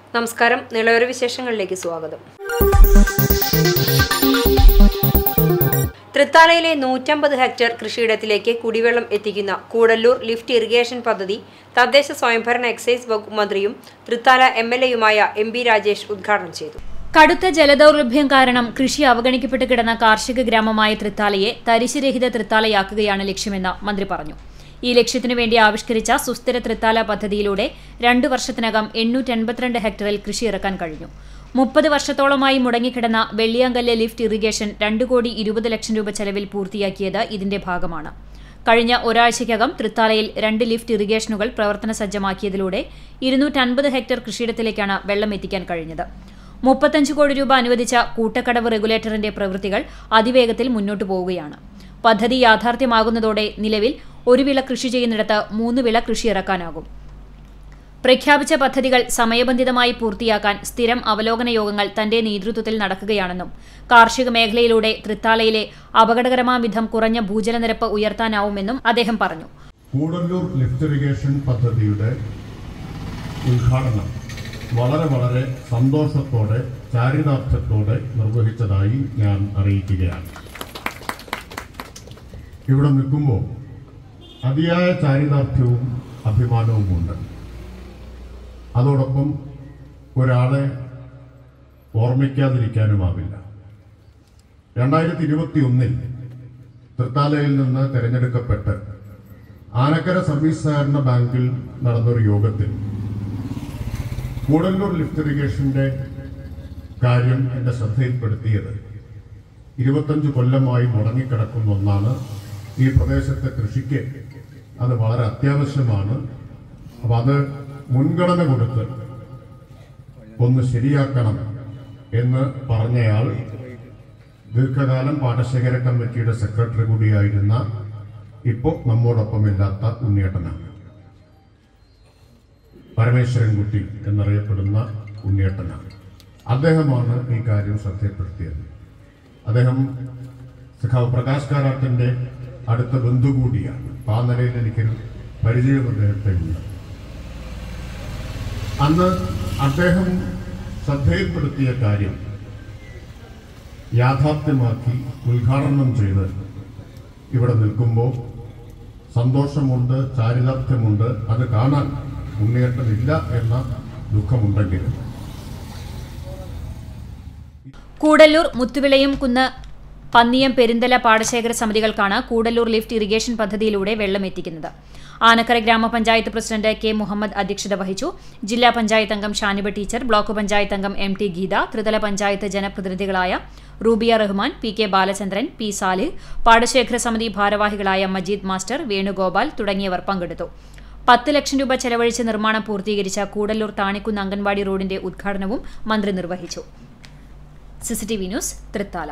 നമസ്കാരം നിളയൊരു വിശേഷങ്ങളിലേക്ക് സ്വാഗതം തൃത്താലയിലെ നൂറ്റമ്പത് ഹെക്ടർ കൃഷിയിടത്തിലേക്ക് കുടിവെള്ളം എത്തിക്കുന്ന കൂടല്ലൂർ ലിഫ്റ്റ് ഇറിഗേഷൻ പദ്ധതി തദ്ദേശ സ്വയംഭരണ എക്സൈസ് വകുപ്പ് മന്ത്രിയും തൃത്താല എം എൽ എയുമായ എം ബി രാജേഷ് ഉദ്ഘാടനം ചെയ്തു കടുത്ത ജലദൗർലഭ്യം കാരണം കൃഷി അവഗണിക്കപ്പെട്ട് കിടന്ന കാർഷിക ഗ്രാമമായ തൃത്താലയെ തരിശുരഹിത തൃത്താലയാക്കുകയാണ് ലക്ഷ്യമെന്ന് മന്ത്രി പറഞ്ഞു ഈ ലക്ഷ്യത്തിനു വേണ്ടി ആവിഷ്കരിച്ച സുസ്ഥിര തൃത്താല പദ്ധതിയിലൂടെ രണ്ടു വർഷത്തിനകം എണ്ണൂറ്റി എൺപത്തിരണ്ട് ഹെക്ടറിൽ കൃഷി ഇറക്കാൻ കഴിഞ്ഞു മുപ്പത് വർഷത്തോളമായി മുടങ്ങിക്കിടന്ന വെള്ളിയാങ്കല്ല് ലിഫ്റ്റ് ഇറിഗേഷൻ രണ്ട് കോടി ഇരുപത് ലക്ഷം രൂപ ചെലവിൽ പൂർത്തിയാക്കിയത് ഇതിന്റെ ഭാഗമാണ് കഴിഞ്ഞ ഒരാഴ്ചയ്ക്കകം തൃത്താലയിൽ രണ്ട് ലിഫ്റ്റ് ഇറിഗേഷനുകൾ പ്രവർത്തന സജ്ജമാക്കിയതിലൂടെ ഇരുന്നൂറ്റൻപത് ഹെക്ടർ കൃഷിയിടത്തിലേക്കാണ് വെള്ളം എത്തിക്കാൻ കഴിഞ്ഞത് മുപ്പത്തഞ്ച് കോടി രൂപ അനുവദിച്ച കൂട്ടക്കടവ് റെഗുലേറ്ററിന്റെ പ്രവൃത്തികൾ അതിവേഗത്തിൽ മുന്നോട്ടു പോവുകയാണ് പദ്ധതി യാഥാർത്ഥ്യമാകുന്നതോടെ നിലവിൽ ഒരു വിള കൃഷി ചെയ്യുന്നിടത്ത് മൂന്ന് വിള കൃഷി ഇറക്കാനാകും പ്രഖ്യാപിച്ച പദ്ധതികൾ സമയബന്ധിതമായി പൂർത്തിയാക്കാൻ സ്ഥിരം അവലോകന യോഗങ്ങൾ തന്റെ നേതൃത്വത്തിൽ നടക്കുകയാണെന്നും കാർഷിക മേഖലയിലൂടെ തൃത്താലയിലെ അപകടകരമാം വിധം കുറഞ്ഞ ഭൂജലനിരപ്പ് ഉയർത്താനാവുമെന്നും അദ്ദേഹം പറഞ്ഞു കൂടല്ലൂർ ലിഫ്റ്റ് ഇറിഗേഷൻ പദ്ധതിയുടെ ഉദ്ഘാടനം വളരെ വളരെ സന്തോഷത്തോടെ ചാരിതാർത്ഥ്യത്തോടെ നിർവഹിച്ചതായി ഞാൻ അറിയിക്കുകയാണ് ഇവിടെ നിൽക്കുമ്പോൾ അതിയായ ചാരിതാർത്ഥ്യവും അഭിമാനവുമുണ്ട് അതോടൊപ്പം ഒരാളെ ഓർമ്മിക്കാതിരിക്കാനുമാവില്ല രണ്ടായിരത്തി ഇരുപത്തി ഒന്നിൽ തൃത്താലയിൽ നിന്ന് തെരഞ്ഞെടുക്കപ്പെട്ട് ആനക്കര സർവീസ് സഹകരണ ബാങ്കിൽ നടന്നൊരു യോഗത്തിൽ കൂടല്ലൂർ ലിഫ്റ്റ് ഇറിഗേഷന്റെ കാര്യം എന്റെ ശ്രദ്ധയിൽപ്പെടുത്തിയത് ഇരുപത്തഞ്ച് കൊല്ലമായി മുടങ്ങിക്കിടക്കുന്ന ഒന്നാണ് ഈ പ്രദേശത്തെ കൃഷിക്ക് അത് വളരെ അത്യാവശ്യമാണ് അപ്പൊ അത് മുൻഗണന കൊടുത്ത് ഒന്ന് ശരിയാക്കണം എന്ന് പറഞ്ഞയാൾ ദീർഘകാലം പാടശേഖര കമ്മിറ്റിയുടെ സെക്രട്ടറി കൂടിയായിരുന്ന ഇപ്പോൾ നമ്മോടൊപ്പമില്ലാത്ത ഉണ്ണിയേട്ടനാണ് പരമേശ്വരൻകുട്ടി എന്നറിയപ്പെടുന്ന ഉണ്ണിയേട്ടനാണ് അദ്ദേഹമാണ് ഈ കാര്യം ശ്രദ്ധയിൽപ്പെടുത്തിയത് അദ്ദേഹം സഖാവ് പ്രകാശ് കാരാട്ടിന്റെ അടുത്ത ബന്ധു കൂടിയാണ് അപ്പൊ ആ നിലയിൽ എനിക്കൊരു പരിചയം അദ്ദേഹത്തെ ഉണ്ട് അന്ന് അദ്ദേഹം ശ്രദ്ധയിൽപ്പെടുത്തിയ കാര്യം യാഥാർത്ഥ്യമാക്കി ഉദ്ഘാടനം ചെയ്ത് ഇവിടെ നിൽക്കുമ്പോൾ സന്തോഷമുണ്ട് ചാരിതാർത്ഥ്യമുണ്ട് അത് കാണാൻ ഉണ്ണിയേട്ടനില്ല എന്ന ദുഃഖമുണ്ടെങ്കിലും കൂടല്ലൂർ മുത്തുവിളയും കുന്ന് പന്നിയം പെരിന്തല പാടശേഖര സമിതികൾക്കാണ് കൂടല്ലൂർ ലിഫ്റ്റ് ഇറിഗേഷൻ പദ്ധതിയിലൂടെ വെള്ളം എത്തിക്കുന്നത് ആനക്കര ഗ്രാമപഞ്ചായത്ത് പ്രസിഡന്റ് കെ മുഹമ്മദ് അധ്യക്ഷത വഹിച്ചു ജില്ലാ പഞ്ചായത്ത് അംഗം ഷാനിബ ടീച്ചർ ബ്ലോക്ക് പഞ്ചായത്ത് അംഗം എം ടി ഗീത ത്രിതല പഞ്ചായത്ത് ജനപ്രതിനിധികളായ Rubiya Rahman P K Balachandran P Salih പാടശേഖര സമിതി ഭാരവാഹികളായ മജീദ് മാസ്റ്റർ വേണുഗോപാൽ തുടങ്ങിയവർ പങ്കെടുത്തു പത്ത് ലക്ഷം രൂപ ചെലവഴിച്ച് നിർമ്മാണം പൂർത്തീകരിച്ച കൂടല്ലൂർ താണിക്കുന്ന് അംഗൻവാടി റോഡിന്റെ ഉദ്ഘാടനവും മന്ത്രി നിർവഹിച്ചു സിസിടിവി ന്യൂസ് തൃത്താല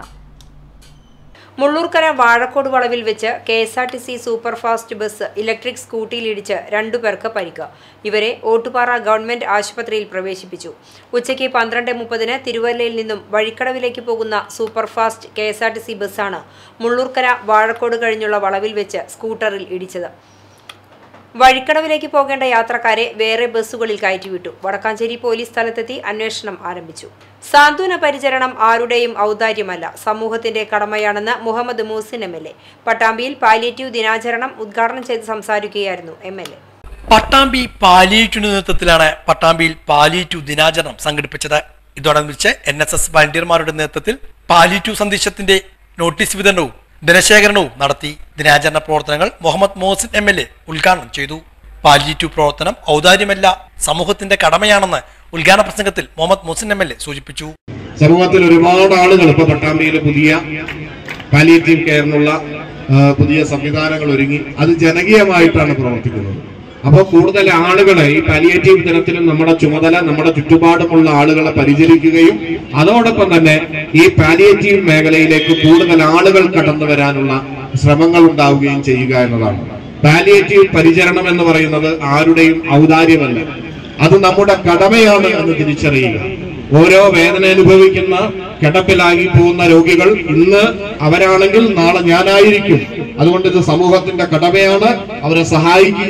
മുള്ളൂർക്കര വാഴക്കോട് വളവിൽ വെച്ച് K S R T C superfast bus electric സ്കൂട്ടിയിലിടിച്ച് രണ്ടുപേർക്ക് പരിക്ക് ഇവരെ ഓട്ടുപാറ ഗവൺമെന്റ് ആശുപത്രിയിൽ പ്രവേശിപ്പിച്ചു ഉച്ചയ്ക്ക് പന്ത്രണ്ട് മുപ്പതിന് തിരുവല്ലയിൽ നിന്നും വഴിക്കടവിലേക്ക് പോകുന്ന superfast K S R T C ബസ്സാണ് മുള്ളൂർക്കര വാഴക്കോട് കഴിഞ്ഞുള്ള വളവിൽ വെച്ച് സ്കൂട്ടറിൽ ഇടിച്ചത് വഴിക്കടവിലേക്ക് പോകേണ്ട യാത്രക്കാരെ വേറെ ബസ്സുകളിൽ കയറ്റിവിട്ടു വടക്കാഞ്ചേരി പോലീസ് സ്ഥലത്തെത്തി അന്വേഷണം ആരംഭിച്ചു സാന്ത്വന പരിചരണം ആരുടെയും ഔദാര്യമല്ല സമൂഹത്തിന്റെ കടമയാണെന്ന് Muhammad Muhsin M L A പട്ടാമ്പിയിൽ പാലിയേറ്റീവ് ദിനാചരണം ഉദ്ഘാടനം ചെയ്ത് സംസാരിക്കുകയായിരുന്നു എം എൽ എ പട്ടാമ്പി പാലിയേറ്റിന്റെ നേതൃത്വത്തിലാണ് പട്ടാമ്പിയിൽ പാലിയേറ്റീവ് ദിനാചരണം സംഘടിപ്പിച്ചത് ഇതോടനുബന്ധിച്ച് എൻ എസ് എസ് വളണ്ടിയർമാരുടെ നേതൃത്വത്തിൽ പാലിയേറ്റീവ് സന്ദേശത്തിന്റെ നോട്ടീസ് വിതരണവും ധനശേഖരണവും നടത്തി ദിനാചരണ പ്രവർത്തനങ്ങൾ Muhammad Muhsin M L A ഉദ്ഘാടനം ചെയ്തു പാലിയേറ്റീവ് പ്രവർത്തനം ഔദാര്യമല്ല സമൂഹത്തിന്റെ കടമയാണെന്ന് ഉദ്ഘാടന പ്രസംഗത്തിൽ Muhammad Muhsin M L A സൂചിപ്പിച്ചു സമൂഹത്തിൽ ഒരുപാട് ആളുകൾ ഇപ്പൊ പട്ടാമ്പിയിൽ പുതിയ പാലിയേറ്റീവ് കെയറിനുള്ള ആ, പുതിയ സംവിധാനങ്ങൾ ഒരുങ്ങി അത് ജനകീയമായിട്ടാണ് പ്രവർത്തിക്കുന്നത് അപ്പോൾ കൂടുതൽ ആളുകളെ ഈ പാലിയേറ്റീവ് ദിനത്തിലും നമ്മുടെ ചുമതല നമ്മുടെ ചുറ്റുപാടുമുള്ള ആളുകളെ പരിചരിക്കുകയും അതോടൊപ്പം തന്നെ ഈ പാലിയേറ്റീവ് മേഖലയിലേക്ക് കൂടുതൽ ആളുകൾ കടന്നു വരാനുള്ള ശ്രമങ്ങൾ ഉണ്ടാവുകയും ചെയ്യുക എന്നതാണ് പാലിയേറ്റീവ് പരിചരണം എന്ന് പറയുന്നത് ആരുടെയും ഔദാര്യമല്ല അത് നമ്മുടെ കടമയാണ് എന്ന് തിരിച്ചറിയുക ഓരോ വേദന അനുഭവിക്കുന്ന കിടപ്പിലായി പോകുന്ന രോഗികൾ ഇന്ന് അവരാണെങ്കിൽ നാളെ ഞാനായിരിക്കും അതുകൊണ്ട് ഇത് സമൂഹത്തിന്റെ കടമയാണ് അവരെ സഹായിക്കുക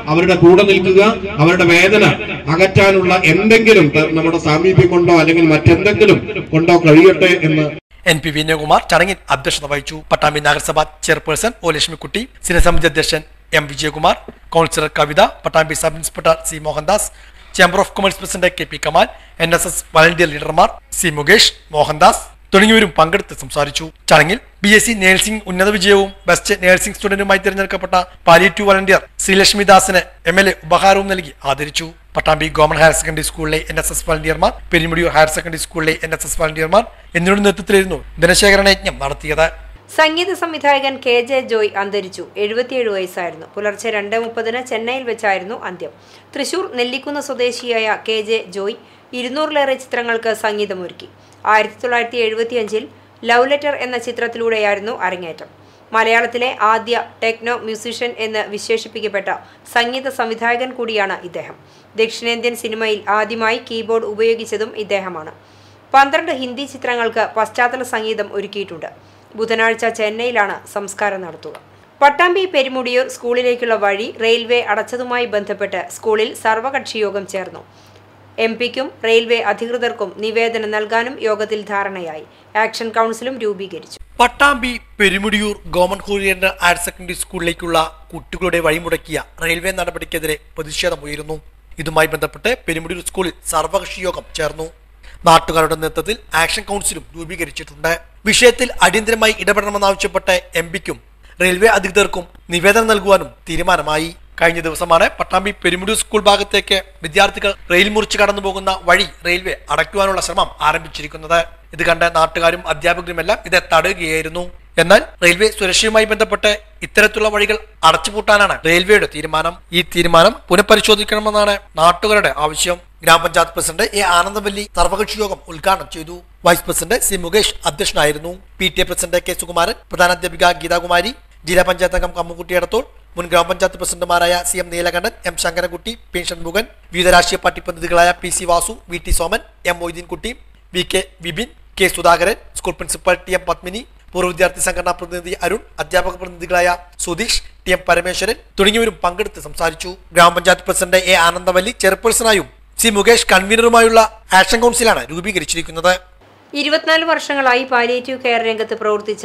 അവരുടെ കൂടെ നിൽക്കുക അവരുടെ വേദന അകറ്റാനുള്ള എന്തെങ്കിലും ത- നമ്മുടെ സാമീപ്യം കൊണ്ടോ അല്ലെങ്കിൽ മറ്റെന്തെങ്കിലും കൊണ്ടോ കഴിയട്ടെ എന്ന് എൻ പി വിനയകുമാർ ചടങ്ങിൽ അധ്യക്ഷത വഹിച്ചു പട്ടാമ്പി നഗരസഭ ചെയർപേഴ്സൺ ഒ ലക്ഷ്മിക്കുട്ടി സ്ഥിരസമിതി അധ്യക്ഷൻ M Vijayakumar councillor Kavitha Pattambi sub inspector C Mohandas chamber of commerce president K P Kamal N S S volunteer ലീഡർമാർ സി മുകേഷ് മോഹൻദാസ് തുടങ്ങിയവരും പങ്കെടുത്ത് സംസാരിച്ചു ചടങ്ങിൽ ബി എസ് സി നഴ്സിംഗ് ഉന്നത വിജയവും ബെസ്റ്റ് നഴ്സിംഗ് സ്റ്റുഡന്റുമായി തിരഞ്ഞെടുക്കപ്പെട്ട പാലിയേറ്റീവ് വളണ്ടിയർ ശ്രീലക്ഷ്മി ദാസിന് എം എൽ എ ഉപഹാരവും നൽകി ആദരിച്ചു പട്ടാമ്പി ഗവൺമെന്റ് ഹയർ സെക്കൻഡറി സ്കൂളിലെ എൻ എസ് എസ് വളണ്ടിയർമാർ പെരുമുടിയൂർ ഹയർ സെക്കൻഡറി സ്കൂളിലെ എൻ എസ് എസ് വളണ്ടിയർമാർ എന്നിവരുടെ നേതൃത്വത്തിലായിരുന്നു ധനശേഖരണ യജ്ഞം നടത്തിയത് സംഗീത സംവിധായകൻ കെ ജെ ജോയ് അന്തരിച്ചു എഴുപത്തിയേഴ് വയസ്സായിരുന്നു പുലർച്ചെ രണ്ട് മുപ്പതിന് ചെന്നൈയിൽ വെച്ചായിരുന്നു അന്ത്യം തൃശൂർ നെല്ലിക്കുന്ന് സ്വദേശിയായ കെ ജെ ജോയ് ഇരുന്നൂറിലേറെ ചിത്രങ്ങൾക്ക് സംഗീതമൊരുക്കി ആയിരത്തി തൊള്ളായിരത്തി എഴുപത്തിയഞ്ചിൽ ലവ് ലെറ്റർ എന്ന ചിത്രത്തിലൂടെയായിരുന്നു അരങ്ങേറ്റം മലയാളത്തിലെ ആദ്യ ടെക്നോ മ്യൂസിഷ്യൻ എന്ന് വിശേഷിപ്പിക്കപ്പെട്ട സംഗീത സംവിധായകൻ കൂടിയാണ് ഇദ്ദേഹം ദക്ഷിണേന്ത്യൻ സിനിമയിൽ ആദ്യമായി കീബോർഡ് ഉപയോഗിച്ചതും ഇദ്ദേഹമാണ് പന്ത്രണ്ട് ഹിന്ദി ചിത്രങ്ങൾക്ക് പശ്ചാത്തല സംഗീതം ഒരുക്കിയിട്ടുണ്ട് ബുധനാഴ്ച ചെന്നൈയിലാണ് സംസ്കാരം നടത്തുക പട്ടാമ്പി പെരുമുടിയൂർ സ്കൂളിലേക്കുള്ള വഴി റെയിൽവേ അടച്ചതുമായി ബന്ധപ്പെട്ട് സ്കൂളിൽ സർവകക്ഷി യോഗം ചേർന്നു എം പിക്കും റെയിൽവേ അധികൃതർക്കും നിവേദനം നൽകാനും യോഗത്തിൽ ധാരണയായി ആക്ഷൻ കൗൺസിലും രൂപീകരിച്ചു പട്ടാമ്പി പെരുമുടിയൂർ ഗവൺമെന്റ് ഹോളിയർ ഹയർ സെക്കൻഡറി സ്കൂളിലേക്കുള്ള കുട്ടികളുടെ വഴിമുടക്കിയ റെയിൽവേ നടപടിക്കെതിരെ പ്രതിഷേധമുയരുന്നു ഇതുമായി ബന്ധപ്പെട്ട് പെരുമുടിയൂർ സ്കൂളിൽ സർവകക്ഷി യോഗം ചേർന്നു നാട്ടുകാരുടെ നേതൃത്വത്തിൽ ആക്ഷൻ കൗൺസിലും രൂപീകരിച്ചിട്ടുണ്ട് വിഷയത്തിൽ അടിയന്തരമായി ഇടപെടണമെന്നാവശ്യപ്പെട്ട് എം പിക്കും റെയിൽവേ അധികൃതർക്കും നിവേദനം നൽകുവാനും തീരുമാനമായി കഴിഞ്ഞ ദിവസമാണ് പട്ടാമ്പി പെരുമുടിയൂർ സ്കൂൾ ഭാഗത്തേക്ക് വിദ്യാർത്ഥികൾ റെയിൽ മുറിച്ച് കടന്നു പോകുന്ന വഴി റെയിൽവേ അടയ്ക്കുവാനുള്ള ശ്രമം ആരംഭിച്ചിരിക്കുന്നത് ഇത് കണ്ട നാട്ടുകാരും അധ്യാപകരുമെല്ലാം ഇത് തടയുകയായിരുന്നു എന്നാൽ റെയിൽവേ സുരക്ഷയുമായി ബന്ധപ്പെട്ട് ഇത്തരത്തിലുള്ള വഴികൾ അടച്ചുപൂട്ടാനാണ് റെയിൽവേയുടെ തീരുമാനം ഈ തീരുമാനം പുനഃപരിശോധിക്കണമെന്നാണ് നാട്ടുകാരുടെ ആവശ്യം ഗ്രാമപഞ്ചായത്ത് പ്രസിഡന്റ് എ ആനന്ദവല്ലി സർവകക്ഷി യോഗം ഉദ്ഘാടനം ചെയ്തു വൈസ് പ്രസിഡന്റ് സി മുകേഷ് അധ്യക്ഷനായിരുന്നു P T A president K Sukumaran പ്രധാനാധ്യാപിക ഗീതാകുമാരി ജില്ലാ പഞ്ചായത്ത് അംഗം കമ്മുകുട്ടി എടത്തോൾ മുൻ ഗ്രാമപഞ്ചായത്ത് പ്രസിഡന്റുമാരായ C M Neelakantan M Sankarankutty P Shanmukhan വിവിധ രാഷ്ട്രീയ പാർട്ടി പ്രതിനിധികളായ P C Vasu V T Soman M Moideenkutty V K Vipin K Sudhakaran school principal T M Padmini പൂർവ്വ വിദ്യാർത്ഥി സംഘടനാ പ്രതിനിധി അരുൺ അധ്യാപക പ്രതിനിധികളായ സുധീഷ് ടി എം പരമേശ്വരൻ തുടങ്ങിയവരും പങ്കെടുത്ത് സംസാരിച്ചു ഗ്രാമപഞ്ചായത്ത് പ്രസിഡന്റ് എ ആനന്ദവല്ലി ചെയർപേഴ്സണായും സി മുകേഷ് കൺവീനറുമായുള്ള ആക്ഷൻ കൗൺസിലാണ് രൂപീകരിച്ചിരിക്കുന്നത് ഇരുപത്തിനാല് വർഷങ്ങളായി പാലിയേറ്റീവ് കെയർ രംഗത്ത് പ്രവർത്തിച്ച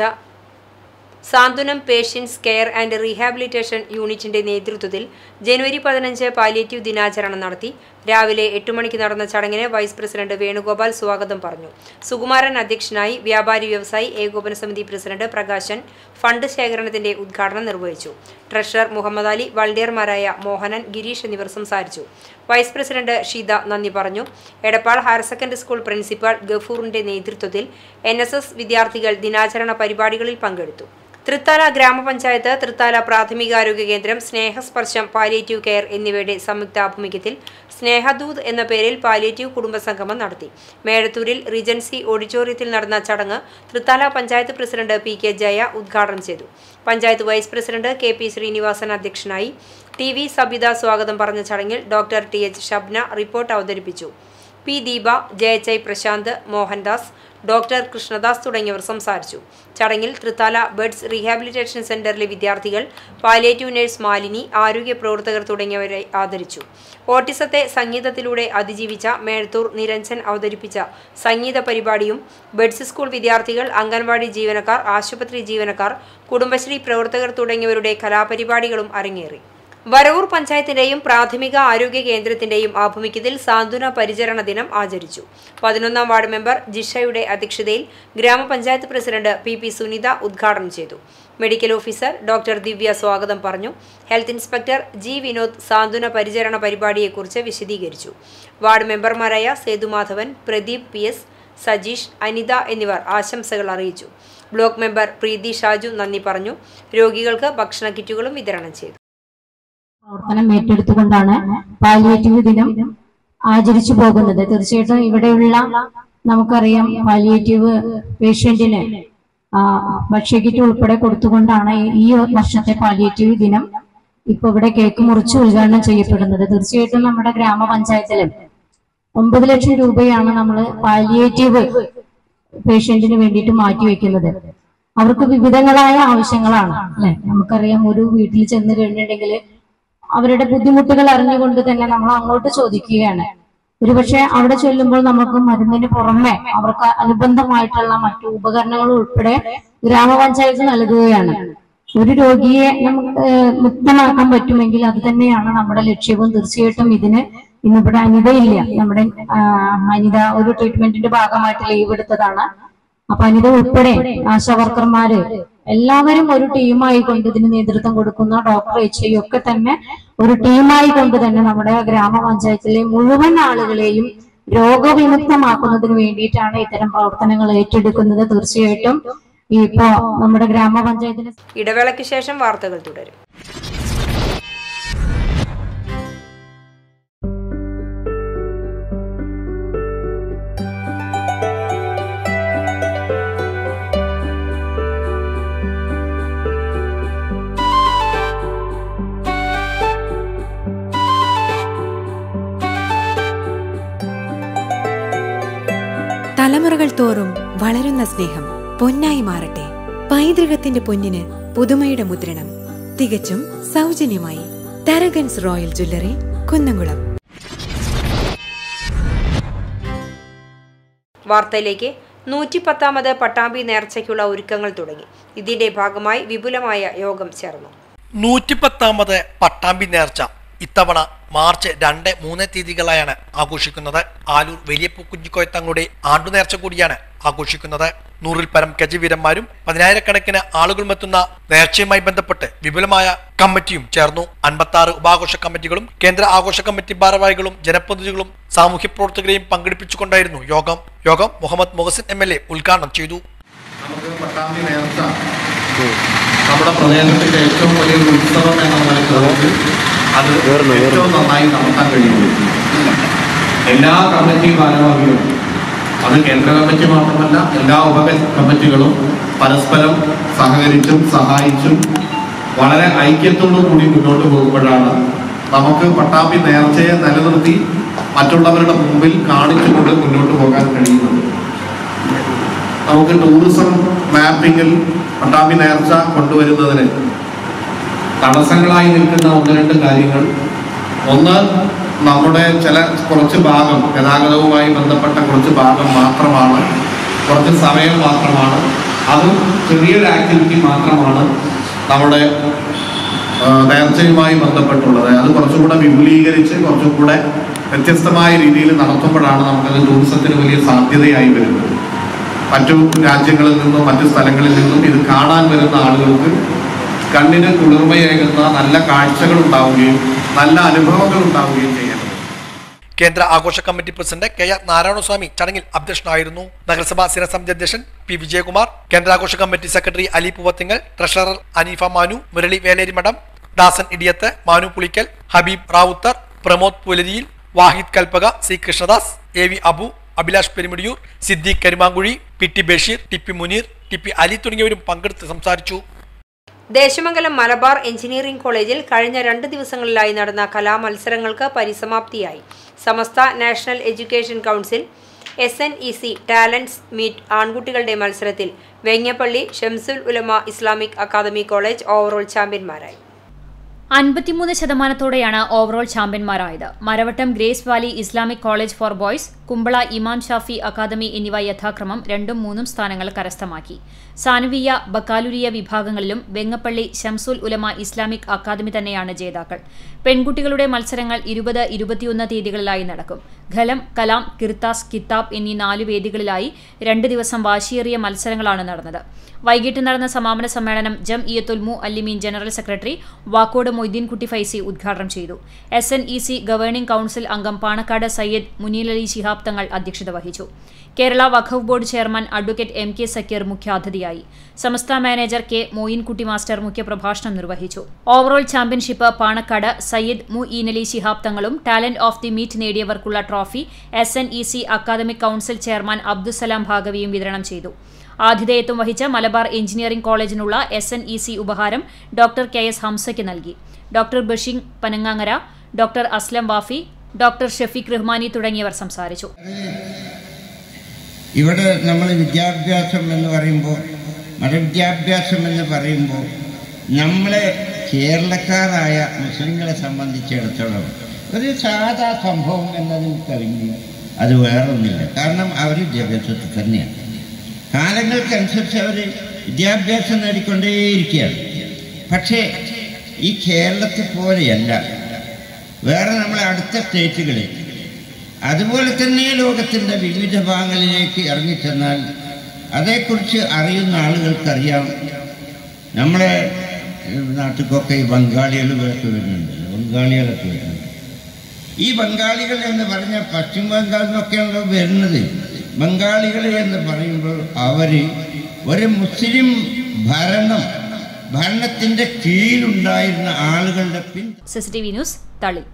Santhwanam patients care and rehabilitation യൂണിറ്റിന്റെ നേതൃത്വത്തിൽ ജനുവരി പതിനഞ്ച് പാലിയേറ്റീവ് ദിനാചരണം നടത്തി രാവിലെ എട്ട് മണിക്ക് നടന്ന ചടങ്ങിന് വൈസ് പ്രസിഡന്റ് വേണുഗോപാൽ സ്വാഗതം പറഞ്ഞു സുകുമാരൻ അധ്യക്ഷനായി വ്യാപാരി വ്യവസായി ഏകോപന സമിതി പ്രസിഡന്റ് പ്രകാശൻ ഫണ്ട് ശേഖരണത്തിന്റെ ഉദ്ഘാടനം നിർവഹിച്ചു ട്രഷറർ മുഹമ്മദ് അലി വൾഡിയർമാരായ മോഹനൻ ഗിരീഷ് എന്നിവർ സംസാരിച്ചു വൈസ് പ്രസിഡന്റ് ഷീത നന്ദി പറഞ്ഞു Edappal higher secondary school principal ഗഫൂറിന്റെ നേതൃത്വത്തിൽ എൻ വിദ്യാർത്ഥികൾ ദിനാചരണ പരിപാടികളിൽ പങ്കെടുത്തു തൃത്താല ഗ്രാമപഞ്ചായത്ത് തൃത്താല പ്രാഥമികാരോഗ്യ കേന്ദ്രം സ്നേഹസ്പർശം പാലിയേറ്റീവ് കെയർ എന്നിവയുടെ സംയുക്താഭിമുഖ്യത്തിൽ സ്നേഹദൂത് എന്ന പേരിൽ പാലിയേറ്റീവ് കുടുംബസംഗമം നടത്തി മേഴത്തൂരിൽ റിജൻസി ഓഡിറ്റോറിയത്തിൽ നടന്ന ചടങ്ങ് Thrithala panchayat president P K Jaya ഉദ്ഘാടനം ചെയ്തു panchayat vice president K P Srinivasan അധ്യക്ഷനായി ടി വി സബിത സ്വാഗതം പറഞ്ഞ ചടങ്ങിൽ doctor T H Shabna report അവതരിപ്പിച്ചു പി ദീപ ജയച്ചൈ പ്രശാന്ത് മോഹൻദാസ് ഡോക്ടർ കൃഷ്ണദാസ് തുടങ്ങിയവർ സംസാരിച്ചു ചടങ്ങിൽ തൃത്താല ബേഡ്സ് റീഹാബിലിറ്റേഷൻ സെന്ററിലെ വിദ്യാർത്ഥികൾ പാലിയേറ്റീവ് നഴ്സ് മാലിനി ആരോഗ്യ പ്രവർത്തകർ തുടങ്ങിയവരെ ആദരിച്ചു ഓട്ടിസത്തെ സംഗീതത്തിലൂടെ അതിജീവിച്ച മേഴത്തൂർ നിരഞ്ജൻ അവതരിപ്പിച്ച സംഗീത പരിപാടിയും ബെഡ്സ് സ്കൂൾ വിദ്യാർത്ഥികൾ അംഗൻവാടി ജീവനക്കാർ ആശുപത്രി ജീവനക്കാർ കുടുംബശ്രീ പ്രവർത്തകർ തുടങ്ങിയവരുടെ കലാപരിപാടികളും അരങ്ങേറി വരവൂർ പഞ്ചായത്തിന്റെയും പ്രാഥമിക ആരോഗ്യ കേന്ദ്രത്തിന്റെയും ആഭിമുഖ്യത്തിൽ സാന്ത്വന പരിചരണ ദിനം ആചരിച്ചു പതിനൊന്നാം വാർഡ് മെമ്പർ ജിഷയുടെ അധ്യക്ഷതയിൽ ഗ്രാമപഞ്ചായത്ത് പ്രസിഡന്റ് പി പി സുനിത ഉദ്ഘാടനം ചെയ്തു മെഡിക്കൽ ഓഫീസർ ഡോക്ടർ ദിവ്യ സ്വാഗതം പറഞ്ഞു ഹെൽത്ത് ഇൻസ്പെക്ടർ ജി വിനോദ് സാന്ത്വന പരിചരണ പരിപാടിയെക്കുറിച്ച് വിശദീകരിച്ചു വാർഡ് മെമ്പർമാരായ സേതുമാധവൻ പ്രദീപ് പി എസ് സജീഷ് അനിത എന്നിവർ ആശംസകൾ അറിയിച്ചു ബ്ലോക്ക് മെമ്പർ പ്രീതി ഷാജു നന്ദി പറഞ്ഞു രോഗികൾക്ക് ഭക്ഷണ കിറ്റുകളും വിതരണം ചെയ്തു പ്രവർത്തനം ഏറ്റെടുത്തുകൊണ്ടാണ് പാലിയേറ്റീവ് ദിനം ആചരിച്ചു പോകുന്നത് തീർച്ചയായിട്ടും ഇവിടെയുള്ള നമുക്കറിയാം പാലിയേറ്റീവ് പേഷ്യന്റിന് ആ, ഭക്ഷ്യക്കിറ്റ് ഉൾപ്പെടെ കൊടുത്തുകൊണ്ടാണ് ഈ വർഷത്തെ പാലിയേറ്റീവ് ദിനം ഇപ്പൊ ഇവിടെ കേക്ക് മുറിച്ച് ഉദ്ഘാടനം ചെയ്യപ്പെടുന്നത് തീർച്ചയായിട്ടും നമ്മുടെ ഗ്രാമപഞ്ചായത്തിലും ഒമ്പത് ലക്ഷം രൂപയാണ് നമ്മൾ പാലിയേറ്റീവ് പേഷ്യന്റിന് വേണ്ടിയിട്ട് മാറ്റിവെക്കുന്നത് അവർക്ക് വിവിധങ്ങളായ ആവശ്യങ്ങളാണ് അല്ലെ നമുക്കറിയാം ഒരു വീട്ടിൽ ചെന്ന് കഴിഞ്ഞിട്ടുണ്ടെങ്കിൽ അവരുടെ ബുദ്ധിമുട്ടുകൾ അറിഞ്ഞുകൊണ്ട് തന്നെ നമ്മൾ അങ്ങോട്ട് ചോദിക്കുകയാണ് ഒരുപക്ഷെ അവിടെ ചെല്ലുമ്പോൾ നമുക്ക് മരുന്നിന് പുറമെ അവർക്ക് അനുബന്ധമായിട്ടുള്ള മറ്റു ഉപകരണങ്ങൾ ഉൾപ്പെടെ ഗ്രാമപഞ്ചായത്ത് നൽകുകയാണ് ഒരു രോഗിയെ നമുക്ക് ഏഹ്, മുക്തമാക്കാൻ പറ്റുമെങ്കിൽ അത് തന്നെയാണ് നമ്മുടെ ലക്ഷ്യവും തീർച്ചയായിട്ടും ഇതിന് ഇന്നിവിടെ അനിതയില്ല നമ്മുടെ ആ, അനിത ഒരു ട്രീറ്റ്മെന്റിന്റെ ഭാഗമായിട്ട് ലീവ് എടുത്തതാണ് അപ്പൊ അനിത ഉൾപ്പെടെ ആശാ വർക്കർമാര് എല്ലാവരും ഒരു ടീമായി കൊണ്ട് ഇതിന് നേതൃത്വം കൊടുക്കുന്ന ഡോക്ടർ എച്ച് ഐ ഒക്കെ തന്നെ ഒരു ടീമായി കൊണ്ട് തന്നെ നമ്മുടെ ഗ്രാമപഞ്ചായത്തിലെ മുഴുവൻ ആളുകളെയും രോഗവിമുക്തമാക്കുന്നതിന് വേണ്ടിയിട്ടാണ് ഇത്തരം പ്രവർത്തനങ്ങൾ ഏറ്റെടുക്കുന്നത് തീർച്ചയായിട്ടും ഇപ്പോ നമ്മുടെ ഗ്രാമപഞ്ചായത്തിന് ഇടവേളയ്ക്ക് ശേഷം വാർത്തകൾ തുടരും തലമുറകൾ തോറും വളരുന്ന സ്നേഹം പൊന്നായി മാറട്ടെ പൈതൃകത്തിന്റെ പൊന്നിന് പുതുമയുടെ മുദ്രണം തികച്ചും സൗജന്യമായി തരകൻസ് റോയൽ ജ്വല്ലറി കുന്നംകുളം വാർത്തയിലേക്ക് നൂറ്റി പത്താമത് പട്ടാമ്പി നേർച്ചയ്ക്കുള്ള ഒരുക്കങ്ങൾ തുടങ്ങി ഇതിന്റെ ഭാഗമായി വിപുലമായ യോഗം ചേർന്നു നൂറ്റിപ്പത്താമത് പട്ടാമ്പി നേർച്ച ഇത്തവണ മാർച്ച് രണ്ട് മൂന്ന് തീയതികളായാണ് ആഘോഷിക്കുന്നത് ആലൂർ വലിയ കുഞ്ഞിക്കോയത്തങ്ങളുടെ ആണ്ടുനേർച്ച കൂടിയാണ് ആഘോഷിക്കുന്നത് നൂറിൽ പരം ഗജവീരന്മാരും പതിനായിരക്കണക്കിന് ആളുകളുമെത്തുന്ന നേർച്ചയുമായി ബന്ധപ്പെട്ട് വിപുലമായ കമ്മിറ്റിയും ചേർന്നു അൻപത്തി ആറ് ഉപാഘോഷ കമ്മിറ്റികളും കേന്ദ്ര ആഘോഷ കമ്മിറ്റി ഭാരവാഹികളും ജനപ്രതിനിധികളും സാമൂഹ്യ പ്രവർത്തകരെയും പങ്കെടുപ്പിച്ചുകൊണ്ടായിരുന്നു യോഗം യോഗം Muhammad Muhsin M L A ഉദ്ഘാടനം ചെയ്തു നമുക്ക് പട്ടാമ്പി നേർച്ച നമ്മുടെ പ്രദേശത്തിന്റെ ഏറ്റവും വലിയൊരു ഉത്സവം എന്ന നിലയ്ക്ക് നമുക്ക് അത് ഏറ്റവും നന്നായി നടത്താൻ കഴിയുന്നു എല്ലാ കമ്മിറ്റി ഭാരവാഹികളും അത് കേന്ദ്ര കമ്മിറ്റി മാത്രമല്ല എല്ലാ ഉപ കമ്മിറ്റികളും പരസ്പരം സഹകരിച്ചും സഹായിച്ചും വളരെ ഐക്യത്തോടു കൂടി മുന്നോട്ട് പോകുമ്പോഴാണ് നമുക്ക് പട്ടാമ്പി നേർച്ചയെ നിലനിർത്തി മറ്റുള്ളവരുടെ മുമ്പിൽ കാണിച്ചുകൊണ്ട് മുന്നോട്ട് പോകാൻ കഴിയുന്നത് നമുക്ക് ടൂറിസം മാപ്പിങ്ങിൽ പട്ടാമ്പി നേർച്ച കൊണ്ടുവരുന്നതിന് തടസ്സങ്ങളായി നിൽക്കുന്ന ഒന്ന് രണ്ട് കാര്യങ്ങൾ ഒന്ന് നമ്മുടെ ചില കുറച്ച് ഭാഗം ഗതാഗതവുമായി ബന്ധപ്പെട്ട കുറച്ച് ഭാഗം മാത്രമാണ് കുറച്ച് സമയം മാത്രമാണ് അതും ചെറിയൊരു ആക്ടിവിറ്റി മാത്രമാണ് നമ്മുടെ ആ, നേർച്ചയുമായി ബന്ധപ്പെട്ടുള്ളത് അത് കുറച്ചുകൂടെ വിപുലീകരിച്ച് കുറച്ചും കൂടെ വ്യത്യസ്തമായ രീതിയിൽ നടത്തുമ്പോഴാണ് നമുക്കത് ടൂറിസത്തിന് വലിയ സാധ്യതയായി വരുന്നത് മറ്റു രാജ്യങ്ങളിൽ നിന്നും മറ്റു സ്ഥലങ്ങളിൽ നിന്നും ഇത് കാണാൻ വരുന്ന ആളുകൾക്ക് കണ്ണിന് കുളിർമയേകുന്ന നല്ല കാഴ്ചകൾ ഉണ്ടാവുകയും നല്ല അനുഭവങ്ങൾ ഉണ്ടാവുകയും ചെയ്യണം കേന്ദ്ര ആഘോഷ committee president K R Narayanaswamy ചടങ്ങിൽ അധ്യക്ഷനായിരുന്നു നഗരസഭാ സ്ഥിരസമിതി അധ്യക്ഷൻ പി വിജയകുമാർ കേന്ദ്രാഘോഷ committee secretary Ali Poovathingal treasurer Aneefa Manu Murali Veleri Madham Dasan Idiyath Manu Pulikkal Habeeb Rowther Pramod പുലരിയിൽ Wahid Kalpaka C Krishnadas A V Abu Abhilash Perumudiyur Siddique Karimankuzhi P T Basheer T P Muneer T P Ali തുടങ്ങിയവരും പങ്കെടുത്ത് സംസാരിച്ചു ദേശമംഗലം മലബാർ എഞ്ചിനീയറിംഗ് കോളേജിൽ കഴിഞ്ഞ രണ്ട് ദിവസങ്ങളിലായി നടന്ന കലാമത്സരങ്ങൾക്ക് പരിസമാപ്തിയായി Samastha national education council S N E C talents meet ആൺകുട്ടികളുടെ മത്സരത്തിൽ Vengappally Shamsul Ulama Islamic academy college overall ചാമ്പ്യന്മാരായി അൻപത്തിമൂന്ന് ശതമാനത്തോടെയാണ് ഓവറോൾ ചാമ്പ്യന്മാരായത് Maravattam grace valley Islamic college for boys Kumbla Imam Shafi academy എന്നിവ യഥാക്രമം രണ്ടും മൂന്നും സ്ഥാനങ്ങൾ കരസ്ഥമാക്കി സാനുവിയ ബക്കാലുരിയ വിഭാഗങ്ങളിലും വെങ്ങപ്പള്ളി ഷംസുൽ ഉലമ ഇസ്ലാമിക് അക്കാദമി തന്നെയാണ് ജേതാക്കൾ പെൺകുട്ടികളുടെ മത്സരങ്ങൾ ഇരുപത് ഇരുപത്തിയൊന്ന് തീയതികളിലായി നടക്കും ഖലം കലാം കിർത്താസ് കിതാബ് എന്നീ നാല് വേദികളിലായി രണ്ട് ദിവസം വാശിയേറിയ മത്സരങ്ങളാണ് നടന്നത് വൈകിട്ട് നടന്ന സമാപന സമ്മേളനം Jamiyyathul Muallimeen general secretary Vakkode Moideenkutty Faizy ഉദ്ഘാടനം ചെയ്തു S N E C governing council അംഗം പാണക്കാട് സയ്യദ് മുനീലലി ശിഹാബ് തങ്ങൾ അധ്യക്ഷത വഹിച്ചു കേരള വഖഫ് board chairman advocate M K Zakir മുഖ്യാതിഥിയായി Samastha manager K Moinkutty master മുഖ്യപ്രഭാഷണം നിർവഹിച്ചു ഓവറോൾ ചാമ്പ്യൻഷിപ്പ് പാണക്കാട് സയ്യിദ് മു ഈനലി ശിഹാബ് തങ്ങളും ടാലന്റ് ഓഫ് ദി മീറ്റ് നേടിയവർക്കുള്ള trophy S N E C academic council chairman Abdussalam ഭാഗവിയും വിതരണം ചെയ്തു ആതിഥേയത്വം വഹിച്ച മലബാർ എഞ്ചിനീയറിംഗ് കോളേജിനുള്ള എസ് എൻ ഇ സി ഉപഹാരം ഡോക്ടർ കെ എസ് ഹംസയ്ക്ക് നൽകി doctor Basheer Panangangara doctor Aslam Wafi doctor Shafeeq Rahmani തുടങ്ങിയവർ സംസാരിച്ചു ഇവിടെ നമ്മൾ വിദ്യാഭ്യാസം എന്ന് പറയുമ്പോൾ മതവിദ്യാഭ്യാസം എന്ന് പറയുമ്പോൾ നമ്മളെ കേരളക്കാരായ മുസ്ലിങ്ങളെ സംബന്ധിച്ചിടത്തോളം ഒരു സാധാ സംഭവം എന്നതിൽ കവിഞ്ഞ് അത് വേറൊന്നുമില്ല കാരണം അവർ വിദ്യാഭ്യാസത്തിൽ തന്നെയാണ് കാലങ്ങൾക്കനുസരിച്ച് അവർ വിദ്യാഭ്യാസം നേടിക്കൊണ്ടേയിരിക്കുകയാണ് പക്ഷേ ഈ കേരളത്തെ പോലെയല്ല വേറെ നമ്മളെ അടുത്ത സ്റ്റേറ്റുകളിൽ അതുപോലെ തന്നെ ലോകത്തിൻ്റെ വിവിധ ഭാഗങ്ങളിലേക്ക് ഇറങ്ങിച്ചെന്നാൽ അതേക്കുറിച്ച് അറിയുന്ന ആളുകൾക്കറിയാം നമ്മളെ നാട്ടിലൊക്കെ ഈ ബംഗാളികളൊക്കെ വരുന്നുണ്ട് ബംഗാളികളൊക്കെ വരുന്നുണ്ട് ഈ ബംഗാളികൾ എന്ന് പറഞ്ഞ പശ്ചിമ ബംഗാളിൽ നിന്നൊക്കെയാണല്ലോ വരുന്നത് ബംഗാളികൾ എന്ന് പറയുമ്പോൾ അവർ ഒരു മുസ്ലിം ഭരണം ഭരണത്തിൻ്റെ കീഴിലുണ്ടായിരുന്ന ആളുകളുടെ പിൻ CCTV news Thali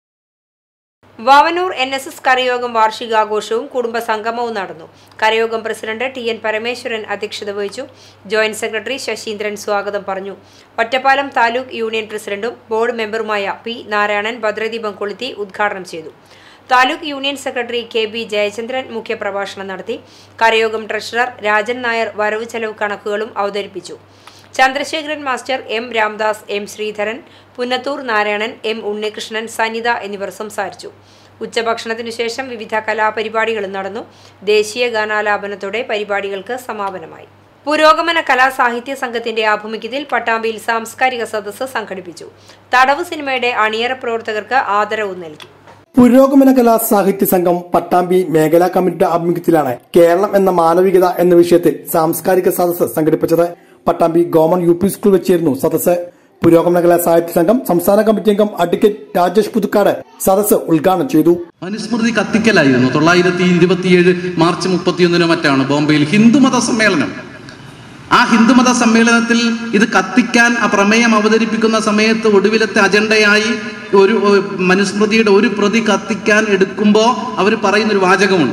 Vavanoor N S S കരയോഗം വാർഷികാഘോഷവും കുടുംബ സംഗമവും നടന്നു കരയോഗം പ്രസിഡന്റ് ടി എൻ പരമേശ്വരൻ അധ്യക്ഷത വഹിച്ചു ജോയിന്റ് സെക്രട്ടറി ശശീന്ദ്രൻ സ്വാഗതം പറഞ്ഞു ഒറ്റപ്പാലം താലൂക്ക് യൂണിയൻ പ്രസിഡന്റും ബോർഡ് മെമ്പറുമായ പി നാരായണൻ ഭദ്രദീപം കൊളുത്തി ഉദ്ഘാടനം ചെയ്തു taluk union secretary K B Jayachandran മുഖ്യപ്രഭാഷണം നടത്തി കരയോഗം ട്രഷറർ രാജൻ നായർ വരവ് ചെലവ് കണക്കുകളും അവതരിപ്പിച്ചു Chandrasekharan master M Ramdas M Sreedharan Punnathur Narayanan M Unnikrishnan Sanitha എന്നിവർ സംസാരിച്ചു ഉച്ചഭക്ഷണത്തിനു ശേഷം വിവിധ കലാപരിപാടികളും നടന്നു ദേശീയ ഗാനാലാപനത്തോടെ പരിപാടികൾക്ക് സമാപനമായി പുരോഗമന കലാ സാഹിത്യ സംഘത്തിന്റെ ആഭിമുഖ്യത്തിൽ പട്ടാമ്പിയിൽ സാംസ്കാരിക സദസ്സ് സംഘടിപ്പിച്ചു തടവ് സിനിമയുടെ അണിയറ പ്രവർത്തകർക്ക് ആദരവ് നൽകി പുരോഗമന കലാ സാഹിത്യ സംഘം പട്ടാമ്പി മേഖലാ കമ്മിറ്റിയുടെ ആഭിമുഖ്യത്തിലാണ് കേരളം എന്ന മാനവികത എന്ന വിഷയത്തിൽ സാംസ്കാരിക സദസ്സ് സംഘടിപ്പിച്ചത് Pattambi government U P school വെച്ചായിരുന്നു സദസ്സ് പുരോഗമന കലാ സാഹിത്യ സംഘം സംസ്ഥാന കമ്മിറ്റി അംഗം അഡ്വക്കേറ്റ് രാജേഷ് പുതുക്കാട് സദസ്സ് ഉദ്ഘാടനം ചെയ്തു മനുസ്മൃതി കത്തിക്കലായിരുന്നു തൊള്ളായിരത്തി ഇരുപത്തിയേഴ് മാർച്ച് മുപ്പത്തിയൊന്നിനോ മറ്റാണ് ബോംബെയിൽ ഹിന്ദുമത സമ്മേളനം ആ ഹിന്ദുമത സമ്മേളനത്തിൽ ഇത് കത്തിക്കാൻ ആ പ്രമേയം അവതരിപ്പിക്കുന്ന സമയത്ത് ഒടുവിലത്തെ അജണ്ടയായി ഒരു ഏഹ്, മനുസ്മൃതിയുടെ ഒരു പ്രതി കത്തിക്കാൻ എടുക്കുമ്പോൾ അവർ പറയുന്നൊരു വാചകമുണ്ട്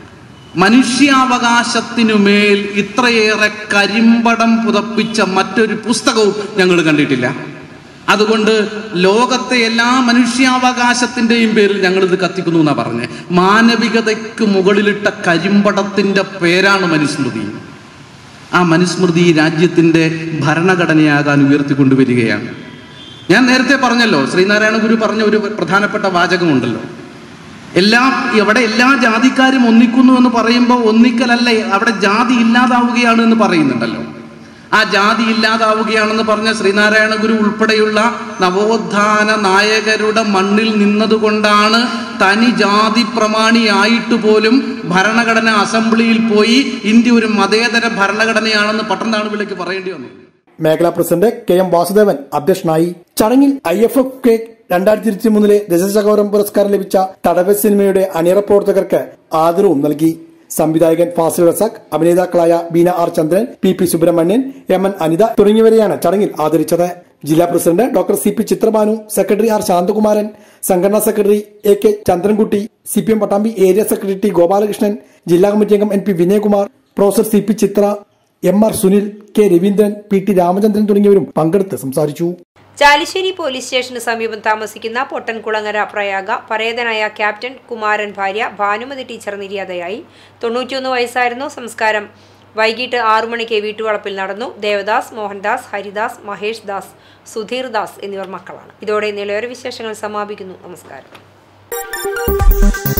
മനുഷ്യാവകാശത്തിനുമേൽ ഇത്രയേറെ കരിമ്പടം പുതപ്പിച്ച മറ്റൊരു പുസ്തകവും ഞങ്ങൾ കണ്ടിട്ടില്ല അതുകൊണ്ട് ലോകത്തെ എല്ലാ മനുഷ്യാവകാശത്തിന്റെയും പേരിൽ ഞങ്ങൾ ഇത് കത്തിക്കുന്നു എന്നാ പറഞ്ഞത് മാനവികതയ്ക്ക് മുകളിലിട്ട കരിമ്പടത്തിന്റെ പേരാണ് മനുസ്മൃതി ആ മനുസ്മൃതി ഈ രാജ്യത്തിന്റെ ഭരണഘടനയാകാൻ ഉയർത്തിക്കൊണ്ടുവരികയാണ് ഞാൻ നേരത്തെ പറഞ്ഞല്ലോ ശ്രീനാരായണ ഗുരു പറഞ്ഞ ഒരു പ്രധാനപ്പെട്ട വാചകമുണ്ടല്ലോ എല്ലാ അവിടെ എല്ലാ ജാതിക്കാരും ഒന്നിക്കുന്നു എന്ന് പറയുമ്പോൾ ഒന്നിക്കലല്ല അവിടെ ജാതി ഇല്ലാതാവുകയാണ് എന്ന് പറയുന്നുണ്ടല്ലോ ആ ജാതി ഇല്ലാതാവുകയാണെന്ന് പറഞ്ഞ ശ്രീനാരായണ ഗുരു ഉൾപ്പെടെയുള്ള നവോത്ഥാന നായകരുടെ മണ്ണിൽ നിന്നതുകൊണ്ടാണ് തനി ജാതി പ്രമാണിയായിട്ട് പോലും ഭരണഘടന അസംബ്ലിയിൽ പോയി ഇന്ത്യ ഒരു മതേതര ഭരണഘടനയാണെന്ന് പട്ടംതാണു വിളിക്ക് പറയേണ്ടി വന്നു മേഖലാ പ്രസിഡന്റ് കെ എം വാസുദേവൻ അധ്യക്ഷനായി ചടങ്ങിൽ ഐ എഫ് എഫ് കെ രണ്ടായിരത്തി ഇരുപത്തി മൂന്നിലെ രജതചകോരം പുരസ്കാരം ലഭിച്ച തടവ് സിനിമയുടെ അണിയറ പ്രവർത്തകർക്ക് ആദരവും നൽകി സംവിധായകൻ ഫാസിൽ റസാഖ് അഭിനേതാക്കളായ Beena R Chandran P P Subrahmanian M N Anitha തുടങ്ങിയവരെയാണ് ചടങ്ങിൽ ആദരിച്ചത് ജില്ലാ president doctor C P Chithrabhanu secretary R Santhakumaran സംഘടനാ secretary A K Chandrankutty C P M Pattambi area secretary T Gopalakrishnan ജില്ലാ കമ്മിറ്റി അംഗം N P Vinayakumar professor C P Chithra M R Sunil K Raveendran P T Ramachandran തുടങ്ങിയവരും പങ്കെടുത്ത് സംസാരിച്ചു ചാലിശ്ശേരി പോലീസ് സ്റ്റേഷന് സമീപം താമസിക്കുന്ന പൊട്ടൻകുളങ്ങര പ്രയാഗ പരേതനായ ക്യാപ്റ്റൻ കുമാരൻ ഭാര്യ ഭാനുമതി ടീച്ചർ നിര്യാതയായി തൊണ്ണൂറ്റിയൊന്ന് വയസ്സായിരുന്നു സംസ്കാരം വൈകിട്ട് ആറു മണിക്ക് വീട്ടുവളപ്പിൽ നടന്നു ദേവദാസ് മോഹൻദാസ് ഹരിദാസ് മഹേഷ് ദാസ് സുധീർ ദാസ് എന്നിവർ മക്കളാണ് ഇതോടെ നിലയോര വിശേഷങ്ങൾ സമാപിക്കുന്നു നമസ്കാരം